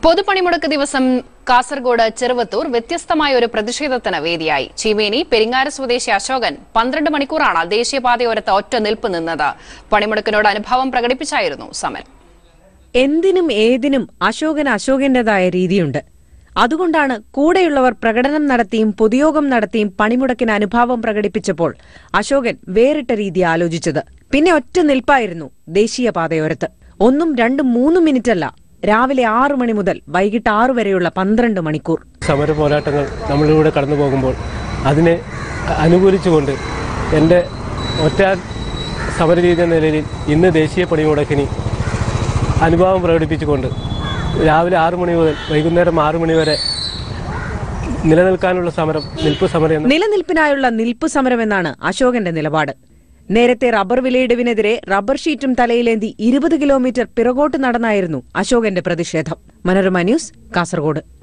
പൊതുപണിമുടക്ക് ദിവസം കാസർഗോഡ് ചെറുവത്തൂർ വ്യത്യസ്തമായ ഒരു പ്രതിഷേധത്തിന് വേദിയായി ചീമേനി പെരിങ്ങാര സ്വദേശി അശോകൻ പന്ത്രണ്ട് മണിക്കൂറാണ് ദേശീയപാതയോരത്ത് ഒറ്റ നിൽപ്പ് നിന്നത് പണിമുടക്കിനോട് അനുഭാവം പ്രകടിപ്പിച്ചായിരുന്നു സമരം എന്തിനും ഏതിനും അശോകൻ അശോകന്റേതായ രീതിയുണ്ട് അതുകൊണ്ടാണ് കൂടെയുള്ളവർ പ്രകടനം നടത്തിയും പൊതുയോഗം നടത്തിയും പണിമുടക്കിന് അനുഭാവം പ്രകടിപ്പിച്ചപ്പോൾ അശോകൻ വേറിട്ട രീതി ആലോചിച്ചത് പിന്നെ ഒറ്റ നിൽപ്പായിരുന്നു ദേശീയപാതയോരത്ത് ഒന്നും രണ്ടും മൂന്നും മിനിറ്റല്ല രാവിലെ ആറു മണി മുതൽ വൈകിട്ട് ആറു വരെയുള്ള പന്ത്രണ്ട് മണിക്കൂർ സമര പോരാട്ടങ്ങൾ നമ്മളിലൂടെ കടന്നു പോകുമ്പോൾ അതിനെ അനുകൂലിച്ചുകൊണ്ട് എൻ്റെ ഒറ്റ സമരരീതി എന്ന നിലയിൽ ഇന്ന് ദേശീയ പണിമുടക്കിന് അനുഭാവം പ്രകടിപ്പിച്ചുകൊണ്ട് രാവിലെ ആറു മണി മുതൽ വൈകുന്നേരം ആറു മണി വരെ നിലനിൽക്കാനുള്ള സമരം നിൽപ്പ് സമരം എന്ന നിലനിൽപ്പിനായുള്ള നിൽപ്പ് സമരമെന്നാണ് അശോകന്റെ നിലപാട് നേരത്തെ റബ്ബർ വിലയിടിവിനെതിരെ റബ്ബർ ഷീറ്റും തലയിലേന്തി ഇരുപത് കിലോമീറ്റർ പിറകോട്ട് നടന്നായിരുന്നു അശോകന്റെ പ്രതിഷേധം മനോരമ ന്യൂസ് കാസർഗോഡ്